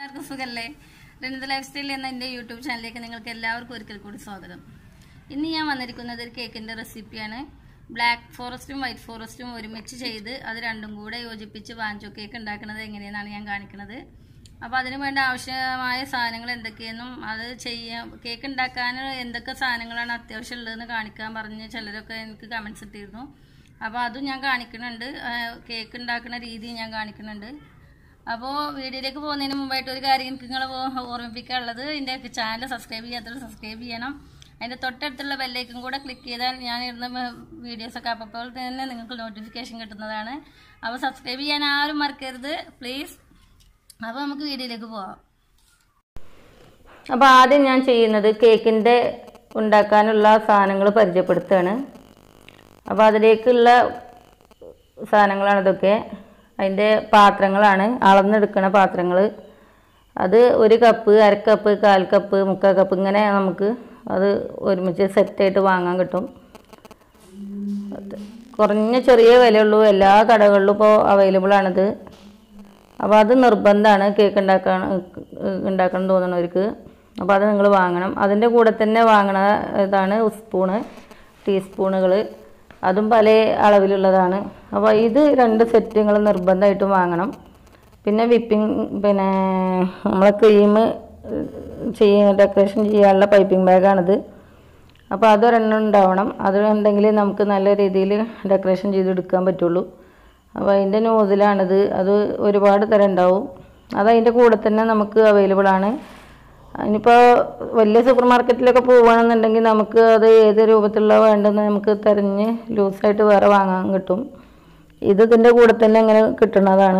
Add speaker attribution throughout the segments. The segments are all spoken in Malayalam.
Speaker 1: എല്ലാവർക്കും സുഖല്ലേ രണിത ലൈഫ് സ്റ്റൈൽ എന്ന എൻ്റെ യൂട്യൂബ് ചാനലിലേക്ക് നിങ്ങൾക്ക് എല്ലാവർക്കും ഒരിക്കൽ കൂടി സ്വാഗതം ഇന്ന് ഞാൻ വന്നിരിക്കുന്നത് ഒരു കേക്കിൻ്റെ റെസിപ്പിയാണ് ബ്ലാക്ക് ഫോറസ്റ്റും വൈറ്റ് ഫോറസ്റ്റും ഒരുമിച്ച് ചെയ്ത് അത് രണ്ടും കൂടെ യോജിപ്പിച്ച് വാഞ്ചോ കേക്ക് ഉണ്ടാക്കുന്നത് എങ്ങനെയെന്നാണ് ഞാൻ കാണിക്കുന്നത് അപ്പോൾ അതിന് വേണ്ട ആവശ്യമായ സാധനങ്ങൾ എന്തൊക്കെയെന്നും അത് ചെയ്യാൻ കേക്ക് ഉണ്ടാക്കാൻ എന്തൊക്കെ സാധനങ്ങളാണ് അത്യാവശ്യം ഉള്ളതെന്ന് കാണിക്കാൻ പറഞ്ഞ് ചിലരൊക്കെ എനിക്ക് കമൻസ് ഇട്ടിരുന്നു അപ്പോൾ അതും ഞാൻ കാണിക്കുന്നുണ്ട് ആ, കേക്ക് ഉണ്ടാക്കുന്ന രീതി ഞാൻ കാണിക്കുന്നുണ്ട് അപ്പോൾ വീഡിയോയിലേക്ക് പോകുന്നതിന് മുമ്പായിട്ട് ഒരു കാര്യം എനിക്ക് നിങ്ങളെ ഓ- ഓർമ്മിപ്പിക്കാനുള്ളത് എൻ്റെ ചാനൽ സബ്സ്ക്രൈബ് ചെയ്യാത്തവർ സബ്സ്ക്രൈബ് ചെയ്യണം അതിൻ്റെ തൊട്ടടുത്തുള്ള ബെല്ലേക്കും കൂടെ ക്ലിക്ക് ചെയ്താൽ ഞാൻ ഇടുന്ന വീഡിയോസൊക്കെ അപ്പോൾ തന്നെ നിങ്ങൾക്ക് നോട്ടിഫിക്കേഷൻ കിട്ടുന്നതാണ് അപ്പോൾ സബ്സ്ക്രൈബ് ചെയ്യാൻ ആരും മറക്കരുത് പ്ലീസ് അപ്പോൾ നമുക്ക് വീഡിയോയിലേക്ക് പോവാം
Speaker 2: അപ്പോൾ ആദ്യം ഞാൻ ചെയ്യുന്നത് കേക്കിൻ്റെ ഉണ്ടാക്കാനുള്ള സാധനങ്ങൾ പരിചയപ്പെടുത്തുകയാണ് അപ്പോൾ അതിലേക്കുള്ള സാധനങ്ങളാണ് ഇതൊക്കെ അതിൻ്റെ പാത്രങ്ങളാണ് അളന്നെടുക്കുന്ന പാത്രങ്ങൾ അത് ഒരു കപ്പ് അര കപ്പ് കാൽ കപ്പ് മുക്കാൽ കപ്പ് ഇങ്ങനെ നമുക്ക് അത് ഒരുമിച്ച് സെറ്റായിട്ട് വാങ്ങാൻ കിട്ടും അത് കുറഞ്ഞ ചെറിയ വിലയുള്ളൂ എല്ലാ കടകളിലും ഇപ്പോൾ അവൈലബിൾ ആണിത് അപ്പോൾ അത് നിർബന്ധമാണ് കേക്ക് ഉണ്ടാക്കാൻ ഉണ്ടാക്കണം തോന്നുന്നവർക്ക് അപ്പോൾ അത് നിങ്ങൾ വാങ്ങണം അതിൻ്റെ കൂടെ തന്നെ വാങ്ങണ ഇതാണ് സ്പൂണ് ടീസ്പൂണുകൾ അതും പല അളവിലുള്ളതാണ് അപ്പോൾ ഇത് രണ്ട് സെറ്റ് നിങ്ങൾ നിർബന്ധമായിട്ടും വാങ്ങണം പിന്നെ വിപ്പിംഗ് പിന്നെ നമ്മളെ ക്രീം ചെയ്യ ഡെക്കറേഷൻ ചെയ്യാനുള്ള പൈപ്പിംഗ് ബാഗാണിത് അപ്പോൾ അതൊരെണ്ണം ഉണ്ടാവണം അത് ഉണ്ടെങ്കിൽ നമുക്ക് നല്ല രീതിയിൽ ഡെക്കറേഷൻ ചെയ്തെടുക്കാൻ പറ്റുള്ളൂ അപ്പോൾ അതിൻ്റെ നോസിലാണിത് അത് ഒരുപാട് തരം ഉണ്ടാവും അത് അതിൻ്റെ കൂടെ തന്നെ നമുക്ക് അവൈലബിൾ ആണ് ഇനിയിപ്പോൾ വലിയ സൂപ്പർ മാർക്കറ്റിലൊക്കെ പോവുകയാണെന്നുണ്ടെങ്കിൽ നമുക്ക് അത് ഏത് രൂപത്തിലുള്ള വേണ്ടെന്ന് നമുക്ക് തിരഞ്ഞ് ലൂസായിട്ട് വേറെ വാങ്ങാൻ കിട്ടും ഇത് ഇതിൻ്റെ കൂടെ തന്നെ ഇങ്ങനെ കിട്ടുന്നതാണ്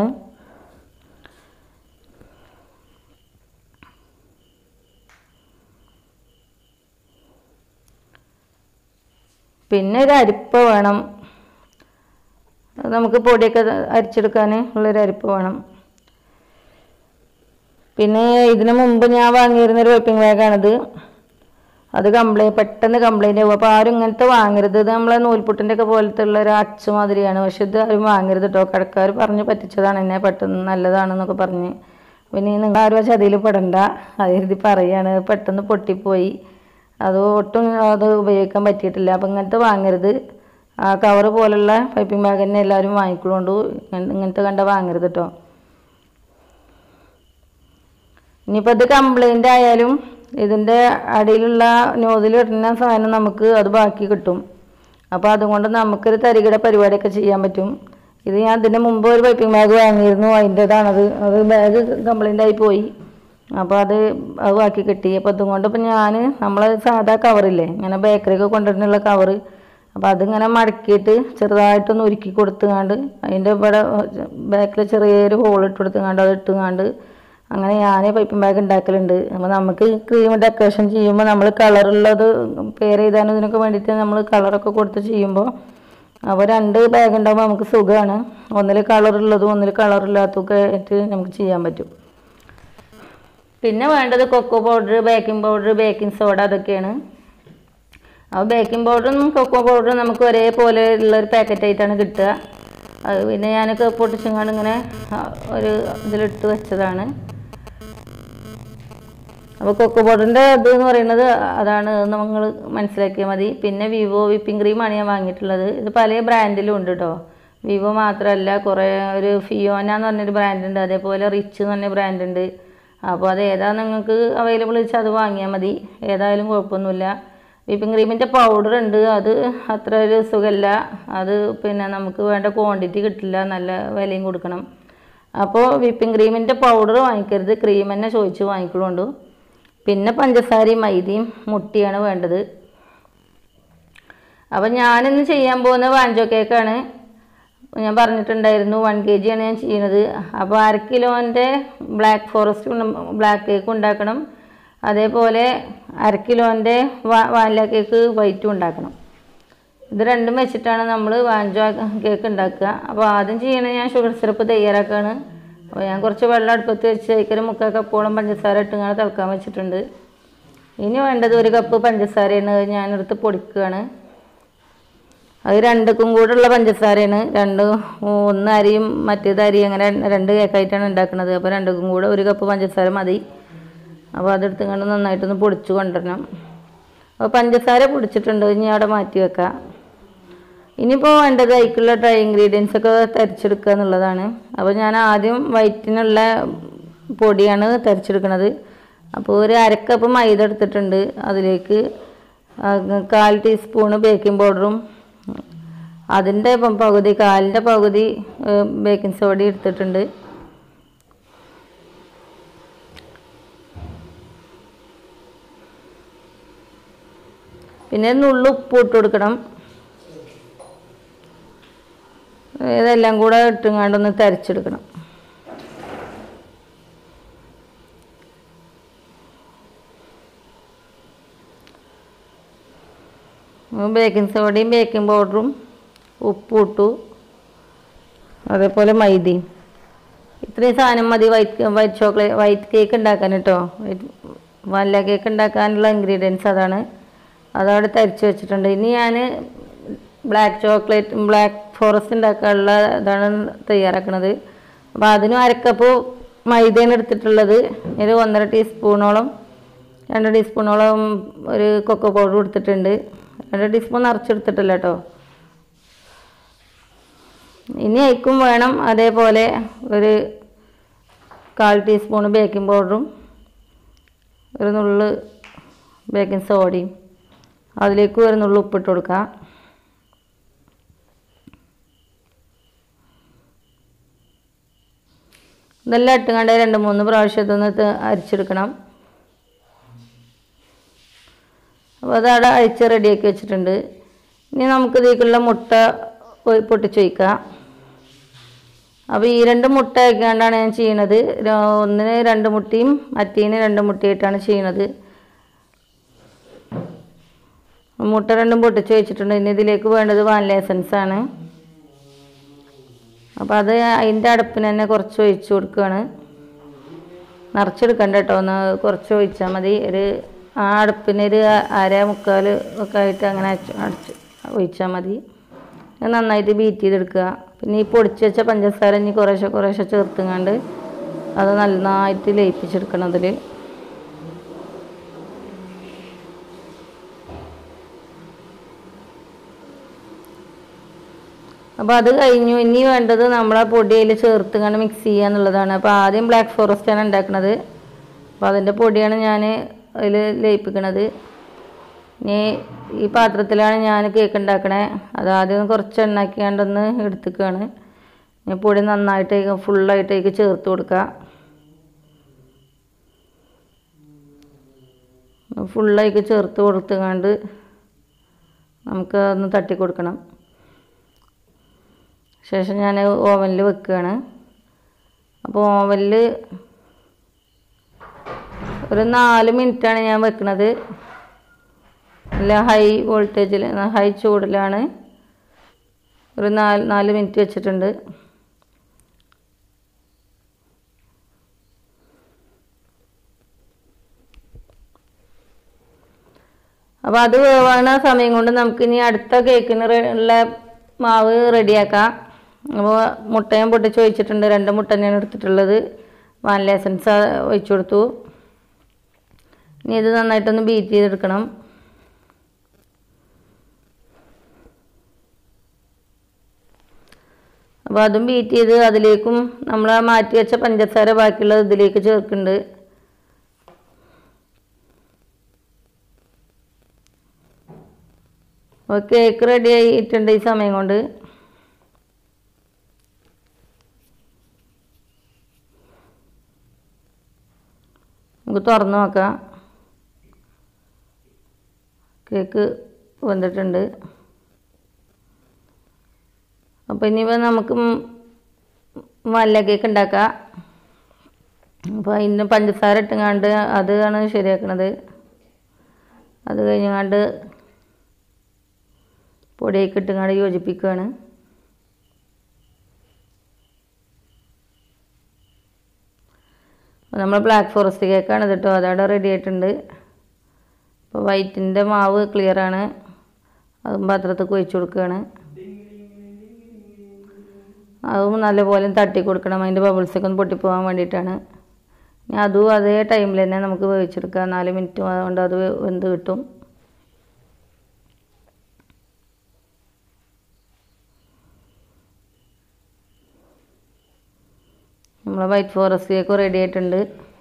Speaker 2: പിന്നെ ഒരു അരിപ്പ വേണം അത് നമുക്ക് പൊടിയൊക്കെ അരിച്ചെടുക്കാൻ ഉള്ളൊരു അരിപ്പ വേണം പിന്നെ ഇതിനു മുമ്പ് ഞാൻ വാങ്ങിയിരുന്ന ഒരു വെപ്പിംഗ് ബാഗാണിത് അത് കംപ്ലൈൻറ്റ് പെട്ടെന്ന് കംപ്ലൈൻറ്റ് ആവും അപ്പോൾ ആരും ഇങ്ങനത്തെ വാങ്ങരുത് ഇത് നമ്മളെ നൂൽപുട്ടിൻ്റെ ഒക്കെ പോലത്തെ ഉള്ള ഒരു അച്ചു മാതിരിയാണ് പക്ഷെ ഇത് ആരും വാങ്ങരുത് കേട്ടോ കടക്കാർ പറഞ്ഞ് പറ്റിച്ചതാണ് എന്നെ പെട്ടെന്ന് നല്ലതാണെന്നൊക്കെ പറഞ്ഞ് പിന്നെ നിങ്ങൾ ആരും ആ ചതിയിൽ പെടണ്ട അത് എഴുതി പറയാണ് പെട്ടെന്ന് പൊട്ടിപ്പോയി അത് ഒട്ടും അത് ഉപയോഗിക്കാൻ പറ്റിയിട്ടില്ല അപ്പം ഇങ്ങനത്തെ വാങ്ങരുത് ആ കവറ് പോലുള്ള പൈപ്പിംഗ് ബാഗ് തന്നെ എല്ലാവരും വാങ്ങിക്കൊള്ളൂ ഇങ്ങനത്തെ കണ്ട വാങ്ങരുത് കേട്ടോ ഇനിയിപ്പോൾ ഇത് കംപ്ലൈൻ്റ് ആയാലും ഇതിൻ്റെ അടിയിലുള്ള നോതിൽ ഇടുന്ന സാധനം നമുക്ക് അത് ബാക്കി കിട്ടും അപ്പോൾ അതുകൊണ്ട് നമുക്കൊരു തരികിട പരിപാടിയൊക്കെ ചെയ്യാൻ പറ്റും ഇത് ഞാൻ ഇതിന് മുമ്പ് ഒരു പൈപ്പിംഗ് ബാഗ് വാങ്ങിയിരുന്നു അതിൻ്റേതാണത് അത് ബാഗ് കംപ്ലൈൻ്റ് ആയി പോയി അപ്പോൾ അത് അത് ബാക്കി കിട്ടി അപ്പോൾ അതുകൊണ്ട് ഇപ്പം ഞാൻ നമ്മളെ സാധാ കവറില്ലേ ഇങ്ങനെ ബേക്കറിയൊക്കെ കൊണ്ടുവരുന്നുള്ള കവറ് അപ്പോൾ അതിങ്ങനെ മടക്കിയിട്ട് ചെറുതായിട്ടൊന്ന് ഉരുക്കി കൊടുത്തുങ്ങാണ്ട് അതിൻ്റെ ഇവിടെ ബാക്കിൽ ചെറിയൊരു ഹോൾ ഇട്ട് കൊടുത്തുങ്ങാണ്ട് അത് ഇട്ടുങ്ങാണ്ട് അങ്ങനെ ഞാൻ പൈപ്പിംഗ് ബാഗ് ഉണ്ടാക്കലുണ്ട് അപ്പോൾ നമുക്ക് ക്രീം ഡെക്കറേഷൻ ചെയ്യുമ്പോൾ നമ്മൾ കളറുള്ളത് പേര് എഴുതാനും ഇതിനൊക്കെ വേണ്ടിയിട്ട് നമ്മൾ കളറൊക്കെ കൊടുത്ത് ചെയ്യുമ്പോൾ അപ്പോൾ രണ്ട് ബാഗ് ഉണ്ടാകുമ്പോൾ നമുക്ക് സുഖമാണ് ഒന്നിൽ കളറുള്ളതും ഒന്നിൽ കളറില്ലാത്തതൊക്കെ ആയിട്ട് നമുക്ക് ചെയ്യാൻ പറ്റും പിന്നെ വേണ്ടത് cocoa powder baking powder baking soda അതൊക്കെയാണ് അപ്പോൾ ബേക്കിംഗ് പൗഡറും കൊക്കോ പൗഡറും നമുക്ക് ഒരേപോലെ ഉള്ള ഒരു പാക്കറ്റായിട്ടാണ് കിട്ടുക അത് പിന്നെ ഞാനൊക്കെ പൊട്ടിച്ചങ്ങാണ്ട് ഇങ്ങനെ ആ, ഒരു ഇതിലിട്ട് വെച്ചതാണ് അപ്പോൾ കൊക്കോ പൗഡറിൻ്റെ ഇത് എന്ന് പറയുന്നത് അതാണ് നമ്മൾ മനസ്സിലാക്കിയാൽ മതി പിന്നെ വിവോ വിപ്പിംഗ് ക്രീമാണ് ഞാൻ വാങ്ങിയിട്ടുള്ളത് ഇത് പല ബ്രാൻഡിലും ഉണ്ട് കേട്ടോ വിവോ മാത്രമല്ല കുറേ ഒരു ഫിയോന എന്ന് പറഞ്ഞൊരു ബ്രാൻഡ് ഉണ്ട് അതേപോലെ റിച്ച് എന്ന് പറഞ്ഞ ബ്രാൻഡ് ഉണ്ട് അപ്പോൾ അത് ഏതാ നിങ്ങൾക്ക് അവൈലബിൾ വെച്ചാൽ അത് വാങ്ങിയാൽ മതി ഏതായാലും കുഴപ്പമൊന്നുമില്ല വിപ്പിംഗ് ക്രീമിൻ്റെ പൗഡർ ഉണ്ട് അത് അത്ര ഒരു സുഖമല്ല അത് പിന്നെ നമുക്ക് വേണ്ട ക്വാണ്ടിറ്റി കിട്ടില്ല നല്ല വിലയും കൊടുക്കണം അപ്പോൾ വിപ്പിംഗ് ക്രീമിൻ്റെ പൗഡർ വാങ്ങിക്കരുത് ക്രീം തന്നെ ചോദിച്ച് വാങ്ങിക്കൊള്ളൂ പിന്നെ പഞ്ചസാരയും മൈദയും മുട്ടിയാണ് വേണ്ടത് അപ്പം ഞാനിന്ന് ചെയ്യാൻ പോകുന്ന വാഞ്ചോ കേക്കാണ് ഞാൻ പറഞ്ഞിട്ടുണ്ടായിരുന്നു വൺ കെ ജിയാണ് ഞാൻ ചെയ്യുന്നത് അപ്പോൾ അര കിലോൻ്റെ ബ്ലാക്ക് ഫോറസ്റ്റ് ബ്ലാക്ക് കേക്ക് ഉണ്ടാക്കണം അതേപോലെ അര കിലോൻ്റെ വാനില കേക്ക് വൈറ്റും ഉണ്ടാക്കണം ഇത് രണ്ടും വെച്ചിട്ടാണ് നമ്മൾ വാഞ്ചോ കേക്ക് ഉണ്ടാക്കുക അപ്പോൾ ആദ്യം ചെയ്യണത് ഞാൻ ഷുഗർ സിറപ്പ് തയ്യാറാക്കുകയാണ് അപ്പോൾ ഞാൻ കുറച്ച് വെള്ളം അടുപ്പത്ത് വെച്ച് അതിക്കൊരു മുക്കാൽ കപ്പോളം പഞ്ചസാര ഇട്ടിങ്ങനെ തിളക്കാൻ വെച്ചിട്ടുണ്ട് ഇനി വേണ്ടത് ഒരു കപ്പ് പഞ്ചസാരയാണ് അത് ഞാനെടുത്ത് പൊടിക്കുകയാണ് അത് രണ്ടുക്കും കൂടെ ഉള്ള പഞ്ചസാരയാണ് രണ്ട് ഒന്ന് അരിയും മറ്റേത് അരി അങ്ങനെ രണ്ട് കേക്കായിട്ടാണ് ഉണ്ടാക്കുന്നത് അപ്പോൾ രണ്ടുക്കും കൂടെ ഒരു കപ്പ് പഞ്ചസാര മതി അപ്പോൾ അതെടുത്ത് കണ്ട് നന്നായിട്ടൊന്ന് പൊടിച്ച് കൊണ്ടുവരണം അപ്പോൾ പഞ്ചസാര പൊടിച്ചിട്ടുണ്ട് ഇനി അവിടെ മാറ്റി വെക്കാം ഇനിയിപ്പോൾ വേണ്ടത് അതിലേക്കുള്ള ഡ്രൈ ഇൻഗ്രീഡിയൻസ് ഒക്കെ തരിച്ചെടുക്കുക എന്നുള്ളതാണ് അപ്പോൾ ഞാൻ ആദ്യം വൈറ്റിനുള്ള പൊടിയാണ് തരിച്ചെടുക്കുന്നത് അപ്പോൾ ഒരു അരക്കപ്പ് മൈദ എടുത്തിട്ടുണ്ട് അതിലേക്ക് ആ, കാൽ ടീസ്പൂണ് ബേക്കിംഗ് പൗഡറും അതിൻ്റെ ഇപ്പം പകുതി കാലിൻ്റെ പകുതി ബേക്കിംഗ് സോഡ എടുത്തിട്ടുണ്ട് പിന്നെ നുള്ളു ഉപ്പ് ഇട്ട് കൊടുക്കണം ഇതെല്ലാം കൂടെ ഇട്ടുങ്ങാണ്ടൊന്ന് തരച്ചെടുക്കണം ബേക്കിംഗ് സോഡയും ബേക്കിംഗ് പൗഡറും ഉപ്പും ഇട്ടു അതേപോലെ മൈദയും ഇത്രയും സാധനം മതി white white chocolate white cake ഉണ്ടാക്കാൻ കേട്ടോ വല്ല കേക്ക് ഉണ്ടാക്കാനുള്ള ഇൻഗ്രീഡിയൻസ് അതാണ് അതവിടെ തരിച്ച് വെച്ചിട്ടുണ്ട് ഇനി ഞാൻ ബ്ലാക്ക് ചോക്ലേറ്റ് ബ്ലാക്ക് ഫോറസ്റ്റ് ഉണ്ടാക്കാനുള്ള ഇതാണ് തയ്യാറാക്കുന്നത് അപ്പോൾ അതിനും അരക്കപ്പ് മൈദയാണ് എടുത്തിട്ടുള്ളത് ഒരു ഒന്നര ടീസ്പൂണോളം രണ്ട് ടീസ്പൂണോളം ഒരു കൊക്കോ പൗഡർ എടുത്തിട്ടുണ്ട് രണ്ട് ടീസ്പൂൺ നിറച്ചെടുത്തിട്ടില്ല കേട്ടോ ഇനി അയക്കും വേണം അതേപോലെ ഒരു കാൽ ടീസ്പൂൺ ബേക്കിംഗ് പൗഡറും ഒരു നുള്ള് ബേക്കിംഗ് സോഡയും അതിലേക്ക് ഒരു നുള്ളു ഉപ്പിട്ട് കൊടുക്കാം ഇതെല്ലാം ഇട്ടുകൊണ്ട് രണ്ട് മൂന്ന് പ്രാവശ്യം ഇതൊന്ന് ത- അരിച്ചെടുക്കണം അപ്പോൾ അതവിടെ അഴിച്ച് റെഡിയാക്കി വെച്ചിട്ടുണ്ട് ഇനി നമുക്ക് ഇതിലേക്കുള്ള മുട്ട ഒ- പൊട്ടിച്ച് വയ്ക്കാം അപ്പോൾ ഈ രണ്ട് മുട്ട വയ്ക്കാണ്ടാണ് ഞാൻ ചെയ്യണത് ര- ഒന്നിന് രണ്ട് മുട്ടയും മറ്റേന് രണ്ട് മുട്ടയായിട്ടാണ് ചെയ്യണത് മുട്ട രണ്ടും പൊട്ടിച്ച് വെച്ചിട്ടുണ്ട് ഇനി ഇതിലേക്ക് വേണ്ടത് വാനില എസൻസ് ആണ് അപ്പോൾ അത് അതിൻ്റെ അടുപ്പിന് തന്നെ കുറച്ച് ഒഴിച്ച് കൊടുക്കുകയാണ് നിറച്ചെടുക്കണ്ട കേട്ടോ ഒന്ന് കുറച്ച് ഒഴിച്ചാൽ മതി ഒരു ആ അടുപ്പിന് ഒരു അര മുക്കാൽ ഒക്കെ ആയിട്ട് അങ്ങനെ അടച്ച് അടച്ച് ഒഴിച്ചാൽ മതി അത് നന്നായിട്ട് ബീറ്റ് ചെയ്തെടുക്കുക പിന്നെ ഈ പൊടിച്ച് വെച്ച പഞ്ചസാര ഇനി കുറേശ്ശെ കുറേശ്ശെ ചേർത്തുങ്ങാണ്ട് അത് നന്നായിട്ട് ലയിപ്പിച്ചെടുക്കണം അതിൽ അപ്പോൾ അത് കഴിഞ്ഞു ഇനി വേണ്ടത് നമ്മൾ ആ പൊടി അതിൽ ചേർത്ത് കണ്ട് മിക്സ് ചെയ്യുക എന്നുള്ളതാണ് അപ്പോൾ ആദ്യം ബ്ലാക്ക് ഫോറസ്റ്റ് ആണ് ഉണ്ടാക്കുന്നത് അപ്പോൾ അതിൻ്റെ പൊടിയാണ് ഞാൻ അതിൽ ലയിപ്പിക്കണത് ഇനി ഈ പാത്രത്തിലാണ് ഞാൻ കേക്ക് ഉണ്ടാക്കണേ അത് ആദ്യം കുറച്ച് എണ്ണാക്കിയാണ്ടൊന്ന് എടുത്തുക്കുകയാണ് ഇനി പൊടി നന്നായിട്ട് ഫുള്ളായിട്ടേക്ക് ചേർത്ത് കൊടുക്കുക ഫുള്ളായിട്ട് ചേർത്ത് കൊടുത്തുകൊണ്ട് നമുക്ക് ഒന്ന് തട്ടി കൊടുക്കണം ശേഷം ഞാൻ ഓവനിൽ വെക്കുകയാണ് അപ്പോൾ ഓവനിൽ ഒരു നാല് മിനിറ്റാണ് ഞാൻ വെക്കുന്നത് നല്ല ഹൈ വോൾട്ടേജിൽ ഹൈ ചൂടിലാണ് ഒരു നാല് നാല് മിനിറ്റ് വെച്ചിട്ടുണ്ട് അപ്പോൾ അത് വേവാണ സമയം കൊണ്ട് നമുക്ക് ഇനി അടുത്ത കേക്കിന് റെ- ഉള്ള മാവ് റെഡിയാക്കാം അപ്പോൾ മുട്ടയും പൊട്ടിച്ച് ഒഴിച്ചിട്ടുണ്ട് രണ്ട് മുട്ട തന്നെയാണ് എടുത്തിട്ടുള്ളത് വാനില എസൻസ് ഒഴിച്ചു കൊടുത്തു ഇനി ഇത് നന്നായിട്ടൊന്ന് ബീറ്റ് ചെയ്തെടുക്കണം അപ്പോൾ അതും ബീറ്റ് ചെയ്ത് അതിലേക്കും നമ്മൾ ആ മാറ്റി വെച്ച പഞ്ചസാര ബാക്കിയുള്ളത് ഇതിലേക്ക് ചേർക്കുന്നുണ്ട് അപ്പോൾ കേക്ക് റെഡി ആയിട്ടുണ്ട് ഈ സമയം കൊണ്ട് നമുക്ക് തുറന്ന് നോക്കാം കേക്ക് വന്നിട്ടുണ്ട് അപ്പോൾ ഇനിയിപ്പോൾ നമുക്ക് ഉം വല്ല കേക്ക് ഉണ്ടാക്കാം അപ്പോൾ അതിന് പഞ്ചസാര ഇട്ടുങ്ങാണ്ട് അതാണ് ശരിയാക്കണത് അത് കഴിഞ്ഞങ്ങാണ്ട് പൊടിയൊക്കെ ഇട്ടുങ്ങാണ്ട് യോജിപ്പിക്കുകയാണ് അപ്പോൾ നമ്മൾ ബ്ലാക്ക് ഫോറസ്റ്റ് കേക്കാണ് ഇത് കേട്ടോ അതവിടെ റെഡി ആയിട്ടുണ്ട് അപ്പോൾ വൈറ്റിൻ്റെ മാവ് ക്ലിയറാണ് അതും പാത്രത്തിൽ ഒഴിച്ചു കൊടുക്കുകയാണ് അതും നല്ലപോലെ തട്ടി കൊടുക്കണം അതിൻ്റെ ബബിൾസൊക്കെ ഒന്ന് പൊട്ടിപ്പോകാൻ വേണ്ടിയിട്ടാണ് ഇനി അതും അതേ ടൈമിൽ തന്നെ നമുക്ക് വേവിച്ചെടുക്കാം നാല് മിനിറ്റ് കൊണ്ട് അത് വെന്ത് കിട്ടും നമ്മളെ വൈറ്റ് ഫോറസ്റ്റ് കേക്ക് റെഡി ആയിട്ടുണ്ട്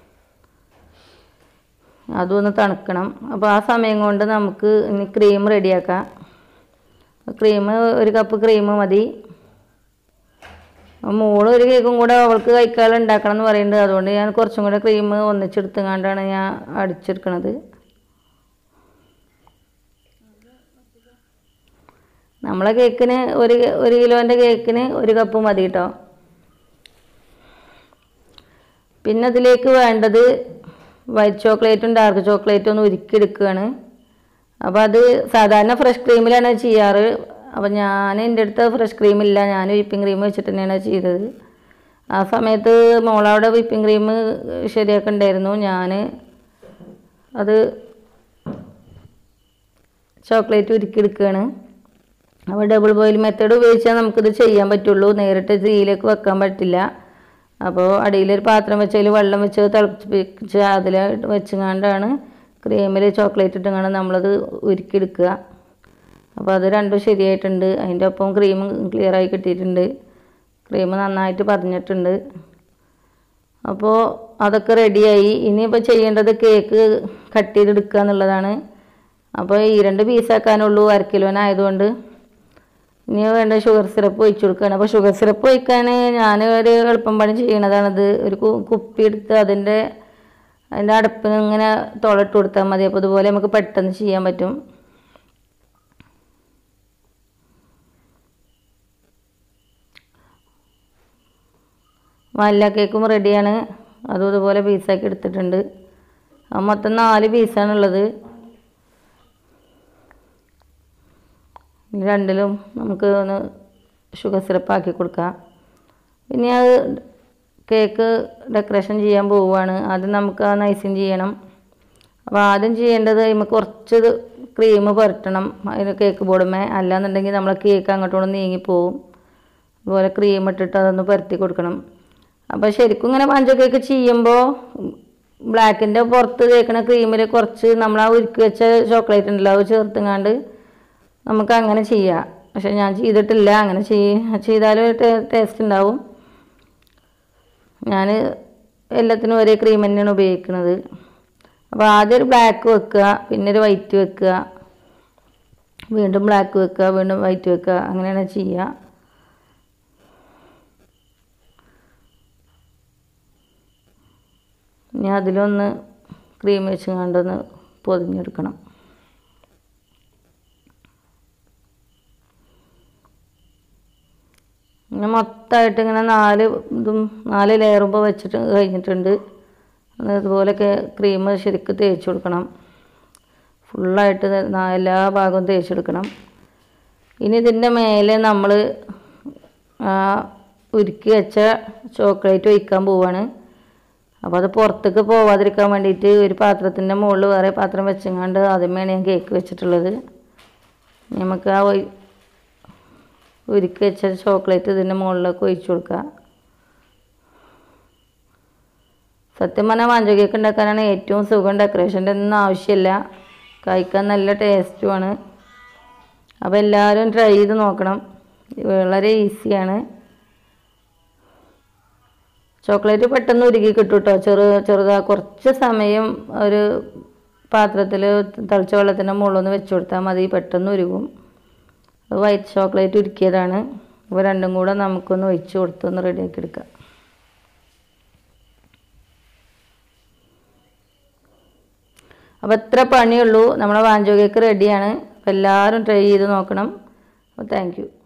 Speaker 2: അതും ഒന്ന് തണുക്കണം അപ്പോൾ ആ സമയം കൊണ്ട് നമുക്ക് ഇനി ക്രീം റെഡിയാക്കാം ക്രീം ഒരു കപ്പ് ക്രീം മതി മോള് ഒരു കേക്കും കൂടെ അവൾക്ക് കഴിക്കാനുള്ള ഉണ്ടാക്കണം എന്ന് പറയുന്നുണ്ട് അതുകൊണ്ട് ഞാൻ കുറച്ചും കൂടെ ക്രീം ഒന്നിച്ചെടുത്തുകൊണ്ടാണ് ഞാൻ അടിച്ചെടുക്കണത് നമ്മളെ കേക്കിന് ഒരു ഒരു കിലോൻ്റെ കേക്കിന് ഒരു കപ്പ് മതി കേട്ടോ പിന്നെ അതിലേക്ക് വേണ്ടത് വൈറ്റ് ചോക്ലേറ്റും ഡാർക്ക് ചോക്ലേറ്റും ഒന്ന് ഉരുക്കിയെടുക്കുകയാണ് അപ്പോൾ അത് സാധാരണ ഫ്രഷ് ക്രീമിലാണ് ചെയ്യാറ് അപ്പോൾ ഞാൻ എൻ്റെ അടുത്ത് ഫ്രഷ് ക്രീം ഇല്ല ഞാൻ വിപ്പിംഗ് ക്രീം വെച്ചിട്ട് തന്നെയാണ് ചെയ്തത് ആ സമയത്ത് മോളവിടെ വിപ്പിംഗ് ക്രീം ശരിയാക്കണ്ടായിരുന്നു ഞാൻ അത് ചോക്ലേറ്റ് ഉരുക്കിയെടുക്കുകയാണ് അപ്പോൾ ഡബിൾ ബോയിൽ മെത്തേഡ് ഉപയോഗിച്ചാൽ നമുക്കിത് ചെയ്യാൻ പറ്റുള്ളൂ നേരിട്ട് തീയിലേക്ക് വെക്കാൻ പറ്റില്ല അപ്പോൾ അടിയിലൊരു പാത്രം വെച്ചതിൽ വെള്ളം വെച്ച് തിളപ്പിച്ച് അതിൽ വെച്ചുകൊണ്ടാണ് ക്രീമിൽ ചോക്ലേറ്റ് ഇട്ടുകൊണ്ട് നമ്മളത് ഉരുക്കിയെടുക്കുക അപ്പോൾ അത് രണ്ടും ശരിയായിട്ടുണ്ട് അതിൻ്റെ ഒപ്പം ക്രീം ക്ലിയറായി കിട്ടിയിട്ടുണ്ട് ക്രീം നന്നായിട്ട് പതിഞ്ഞിട്ടുണ്ട് അപ്പോൾ അതൊക്കെ റെഡിയായി ഇനിയിപ്പോൾ ചെയ്യേണ്ടത് കേക്ക് കട്ട് ചെയ്തെടുക്കുക എന്നുള്ളതാണ് അപ്പോൾ ഈ രണ്ട് പീസാക്കാനുള്ളൂ അര കിലോനായതുകൊണ്ട് ഇനി വേണ്ട ഷുഗർ സിറപ്പ് ഒഴിച്ചു കൊടുക്കുകയാണ് അപ്പോൾ ഷുഗർ സിറപ്പ് ഒഴിക്കാൻ ഞാൻ ഒരു എളുപ്പം പണി ചെയ്യണതാണത് ഒരു കു- കുപ്പി എടുത്ത് അതിൻ്റെ അതിൻ്റെ അടപ്പിന് ഇങ്ങനെ തുളട്ട് കൊടുത്താൽ മതി അപ്പോൾ ഇതുപോലെ നമുക്ക് പെട്ടെന്ന് ചെയ്യാൻ പറ്റും വല്ല കേക്കും റെഡിയാണ് അതും ഇതുപോലെ പീസാക്കി എടുത്തിട്ടുണ്ട് ആ മൊത്തം നാല് പീസാണുള്ളത് ഈ രണ്ടിലും നമുക്ക് ഒന്ന് ഷുഗർ സിറപ്പ് ആക്കി കൊടുക്കാം പിന്നെ അത് കേക്ക് ഡെക്കറേഷൻ ചെയ്യാൻ പോവുകയാണ് ആദ്യം നമുക്ക് ആ നൈസിങ് ചെയ്യണം അപ്പോൾ ആദ്യം ചെയ്യേണ്ടത് അതിന് കുറച്ച് ക്രീം പുരട്ടണം അതിന് കേക്ക് ബോർഡുമേ അല്ലാന്നുണ്ടെങ്കിൽ നമ്മളെ കേക്ക് അങ്ങോട്ടോട് നീങ്ങിപ്പോവും അതുപോലെ ക്രീം ഇട്ടിട്ട് അതൊന്ന് പരത്തി കൊടുക്കണം അപ്പോൾ ശരിക്കും ഇങ്ങനെ പഞ്ച കേക്ക് ചെയ്യുമ്പോൾ ബ്ലാക്കിൻ്റെ പുറത്ത് തേക്കണ ക്രീമിൽ കുറച്ച് നമ്മൾ ആ ഉരുക്കി വെച്ച ചോക്ലേറ്റ് ഉണ്ടല്ലോ അത് ചേർത്തുങ്ങാണ്ട് നമുക്ക് അങ്ങനെ ചെയ്യാം പക്ഷെ ഞാൻ ചെയ്തിട്ടില്ല അങ്ങനെ ചെയ് ചെയ്താലും ടേസ്റ്റ് ഉണ്ടാവും ഞാൻ എല്ലാത്തിനും ഒരേ ക്രീം തന്നെയാണ് ഉപയോഗിക്കുന്നത് അപ്പോൾ ആദ്യം ഒരു ബ്ലാക്ക് വെക്കുക പിന്നെ ഒരു വൈറ്റ് വെക്കുക വീണ്ടും ബ്ലാക്ക് വെക്കുക വീണ്ടും വൈറ്റ് വെക്കുക അങ്ങനെയാണ് ചെയ്യുക ഇനി അതിലൊന്ന് ക്രീം വെച്ച് കണ്ടൊന്ന് പൊതിഞ്ഞെടുക്കണം ഇങ്ങനെ മൊത്തമായിട്ട് ഇങ്ങനെ നാല് ഇതും നാല് ലെയറുമ്പോൾ വെച്ചിട്ട് കഴിഞ്ഞിട്ടുണ്ട് അത് ഇതുപോലെയൊക്കെ ക്രീം ശരിക്കും തേച്ച് കൊടുക്കണം ഫുള്ളായിട്ട് നാ- എല്ലാ ഭാഗവും തേച്ചെടുക്കണം ഇനി ഇതിൻ്റെ മേലെ നമ്മൾ ഉരുക്കി വെച്ച ചോക്ലേറ്റ് ഒഴിക്കാൻ പോവാണ് അപ്പോൾ അത് പുറത്തേക്ക് പോവാതിരിക്കാൻ വേണ്ടിയിട്ട് ഒരു പാത്രത്തിൻ്റെ മുകളിൽ വേറെ പാത്രം വെച്ചങ്ങാണ്ട് അതിന്മേണ് ഞാൻ കേക്ക് വെച്ചിട്ടുള്ളത് ഇനി നമുക്ക് ആ ഒഴി- ഉരുക്കി വെച്ച ചോക്ലേറ്റ് ഇതിൻ്റെ മുകളിലേക്ക് ഒഴിച്ചു കൊടുക്കുക സത്യം പറഞ്ഞാൽ മഞ്ച കേക്ക് ഉണ്ടാക്കാനാണ് ഏറ്റവും സുഖം ഡെക്കറേഷൻ്റെ ഒന്നും ആവശ്യമില്ല കഴിക്കാൻ നല്ല ടേസ്റ്റുമാണ് അപ്പോൾ എല്ലാവരും ട്രൈ ചെയ്ത് നോക്കണം വളരെ ഈസിയാണ് ചോക്ലേറ്റ് പെട്ടെന്ന് ഉരുകി കിട്ടും കേട്ടോ ചെറു ചെറുതാ കുറച്ച് സമയം ഒരു പാത്രത്തിൽ തിളച്ച വെള്ളത്തിൻ്റെ മുകളിലൊന്ന് വെച്ച് കൊടുത്താൽ മതി പെട്ടെന്ന് ഉരുകും അത് വൈറ്റ് ചോക്ലേറ്റ് ഉരുക്കിയതാണ് അപ്പോൾ രണ്ടും കൂടെ നമുക്കൊന്ന് ഒഴിച്ച് കൊടുത്തൊന്ന് റെഡിയാക്കി എടുക്കാം അപ്പോൾ എത്ര പണിയുള്ളൂ നമ്മളെ വാഞ്ചോ കേക്ക് റെഡിയാണ് അപ്പോൾ എല്ലാവരും ട്രൈ ചെയ്ത് നോക്കണം അപ്പോൾ താങ്ക് യു